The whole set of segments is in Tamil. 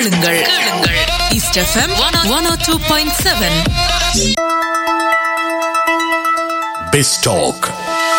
கேளுங்கள் கேளுங்கள் East FM one O two point seven பெஸ்டாக்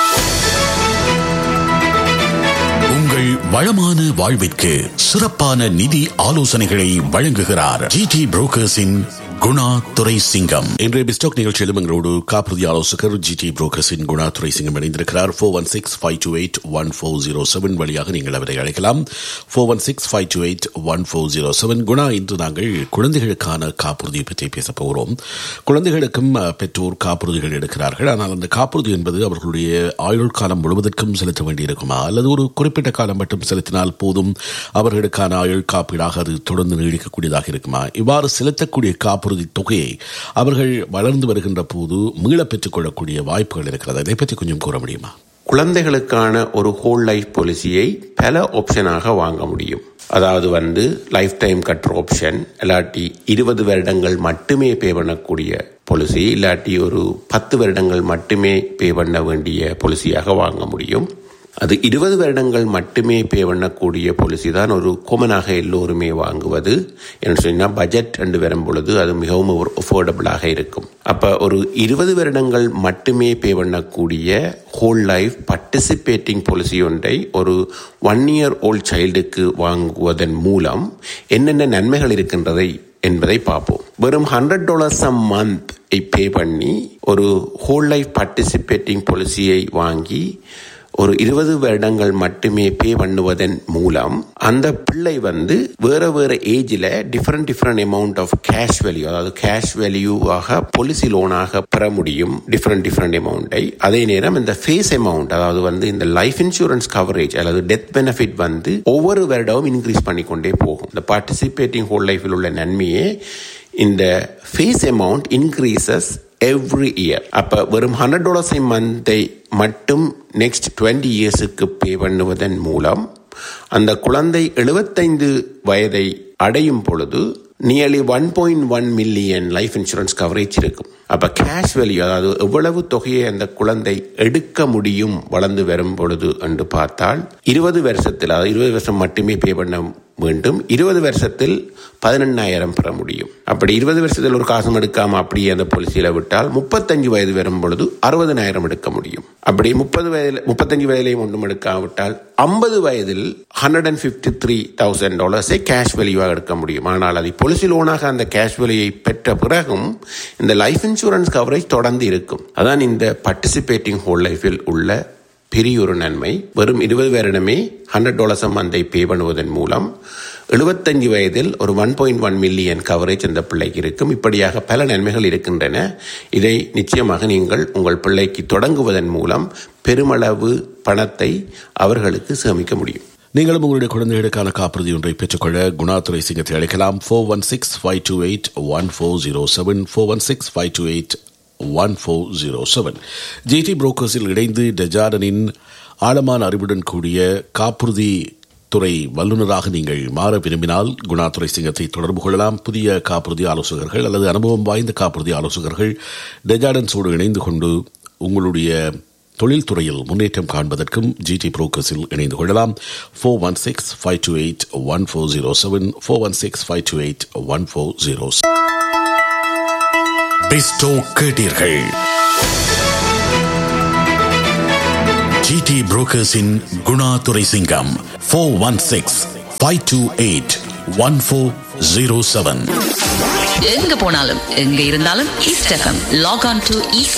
உங்கள் வளமான வாழ்விற்கு சிறப்பான நிதி ஆலோசனைகளை வழங்குகிறார் ஜிடி புரோக்கர்ஸின் குணா துரை சிங்கம் இன்றைய பிஸ்டாக் நிகழ்ச்சியிலும் எங்களோடு காப்புறுதி ஆலோசகர் ஜிடி புரோக்கர்ஸின் குணா துரை சிங்கம் இணைந்திருக்கிறார் four one six five two eight one four zero seven வழியாக நீங்கள் அவரை அழைக்கலாம் four one six five two eight one four zero seven Guna இன்று நாங்கள் குழந்தைகளுக்கான காப்புறுதியை பற்றி பேச போகிறோம் குழந்தைகளுக்கும் அஹ், பெற்றோர் காப்புறுதிகள் எடுக்கிறார்கள் ஆனால் அந்த காப்புறுதி என்பது அவர்களுடைய ஆயுள் காலம் முழுவதற்கும் செலுத்த வேண்டியிருக்குமா அல்லது ஒரு குறிப்பிட்ட காலம் மட்டும் செலுத்தினால் போதும் அவர்களுக்கான ஆயுள் காப்பீடாக அது தொடர்ந்து நீடிக்கக்கூடியதாக இருக்குமா இவ்வாறு செலுத்தக்கூடிய காப்புறுதி தொகையை அவர்கள் வளர்ந்து வருகின்ற போது மீளப் பெற்றுக் கொள்ளக்கூடிய வாய்ப்புகள் இருக்கிறது இதை பற்றி கொஞ்சம் கூற முடியுமா குழந்தைகளுக்கான ஒரு ஹோல் லைஃப் பாலிசியை பல ஆப்ஷனாக வாங்க முடியும் அதாவது வந்து லைஃப் டைம் கட்டுற ஆப்ஷன் இல்லாட்டி இருபது வருடங்கள் மட்டுமே பே பண்ணக்கூடிய பாலிசி இல்லாட்டி ஒரு பத்து வருடங்கள் மட்டுமே பே பண்ண வேண்டிய பாலிசியாக வாங்க முடியும் அது இருபது வருடங்கள் மட்டுமே பே பண்ணக்கூடிய பாலிசி தான் ஒரு கொமனாக எல்லோருமே வாங்குவது என்று சொன்னால் பட்ஜெட் என்று வரும் பொழுது அது மிகவும் அஃபோர்டபுளாக இருக்கும் அப்போ ஒரு இருபது வருடங்கள் மட்டுமே பே பண்ணக்கூடிய ஹோல் லைஃப் பார்ட்டிசிபேட்டிங் பாலிசி ஒன்றை ஒரு ஒன் இயர் ஓல்ட் சைல்டுக்கு வாங்குவதன் மூலம் என்னென்ன நன்மைகள் இருக்கின்றதை என்பதை பார்ப்போம் வெறும் hundred dollars a month pay பண்ணி ஒரு ஹோல் லைஃப் பார்ட்டிசிபேட்டிங் பாலிசியை வாங்கி ஒரு இருபது வருடங்கள் மட்டுமே பே பண்ணுவதன் மூலம் அந்த பிள்ளை வந்து வேற வேற ஏஜ்ல different different amount of cash value அதாவது கேஷ் வேல்யூவாக பாலிசி லோனாக பெற முடியும் டிஃப்ரெண்ட் டிஃப்ரெண்ட் அமௌண்ட்டை அதே நேரம் இந்த ஃபேஸ் அமௌண்ட் அதாவது வந்து இந்த லைஃப் இன்சூரன்ஸ் கவரேஜ் அல்லது டெத் பெனிஃபிட் வந்து ஒவ்வொரு வருடமும் இன்க்ரீஸ் பண்ணிக்கொண்டே போகும் இந்த பார்ட்டிசிபேட்டிங் ஹோல் லைஃபில் உள்ள நன்மையே இந்த face amount increases every year அப்ப வெறும் ஹண்ட்ரட் டாலர்ஸ் மந்தை மட்டும் நெக்ஸ்ட் டுவெண்ட்டி இயர்ஸுக்கு பே பண்ணுவதன் மூலம் அந்த குழந்தை எழுபத்தைந்து வயதை அடையும் பொழுது nearly one point one million life insurance coverage இருக்கும் அப்ப கேஷ் வேல்யூ அதாவது எவ்வளவு தொகையை அந்த குழந்தை எடுக்க முடியும் வளர்ந்து வரும் பொழுது என்று பார்த்தால் இருபது வருஷத்தில் அதாவது இருபது வருஷம் மட்டுமே பே பண்ண வேண்டும் இருபது வருஷத்தில் பதினெண்ணாயிரம் பெற முடியும் அப்படி இருபது வருஷத்தில் ஒரு காசும் எடுக்காம அப்படியே அந்த பாலிசியில விட்டால் முப்பத்தஞ்சு வயது வரும் பொழுது அறுபதனாயிரம் எடுக்க முடியும் அப்படி முப்பது வயதில் முப்பத்தஞ்சு வயதிலையும் ஒன்றும் எடுக்காவிட்டால் ஐம்பது வயதில் hundred and fifty three thousand டாலர்ஸை கேஷ் வேல்யூவாக எடுக்க முடியும் ஆனால் அதை பொலிசி லோனாக அந்த கேஷ் வேல்யூயை பெற்ற பிறகும் இந்த லைஃப் இன்சூரன்ஸ் கவரேஜ் தொடர்ந்து இருக்கும் அதான் இந்த பார்ட்டிசிபேட்டிங் ஹோல் லைஃபில் உள்ள பெரிய ஒரு நன்மை வெறும் இருபது வருடமே ஹண்ட்ரட் டாலர்ஸ் மந்தை பே பண்ணுவதன் மூலம் எழுபத்தஞ்சு வயதில் ஒரு one point one million coverage அந்த பிள்ளைக்கு இருக்கும் இப்படியாக பல நன்மைகள் இருக்கின்றன இதை நிச்சயமாக நீங்கள் உங்கள் பிள்ளைக்கு தொடங்குவதன் மூலம் பெருமளவு பணத்தை அவர்களுக்கு சேமிக்க முடியும் நீங்களும் உங்களுடைய குழந்தைகளுக்கான காப்புறுதி ஒன்றை பெற்றுக்கொள்ள குணாதுரை சிங்கத்தை அழைக்கலாம் four one six five two eight one four zero seven four one six five two eight one four zero seven GT புரோக்கர்ஸில் இணைந்து டெஜார்டனின் ஆழமான அறிவுடன் கூடிய காப்புறுதி துறை வல்லுநராக நீங்கள் மாற விரும்பினால் குணாதுரை சிங்கத்தை தொடர்பு கொள்ளலாம் புதிய காப்புறுதி ஆலோசகர்கள் அல்லது அனுபவம் வாய்ந்த காப்புறுதி ஆலோசகர்கள் டெஜார்டன்ஸோடு இணைந்து கொண்டு உங்களுடைய தொழில்துறையில் முன்னேற்றம் காண்பதற்கும் ஜிடி புரோக்கர்ஸில் இணைந்து கொள்ளலாம் four one six five two eight one four zero seven four one six five two eight one four zero பெஸ்டோ கேட்டீர்கள் ஜிடி புரோக்கர்ஸின் Guna Durai Singam four one six five two eight one four zero seven எங்க போனாலும் எங்க இருந்தாலும் east FM log on to east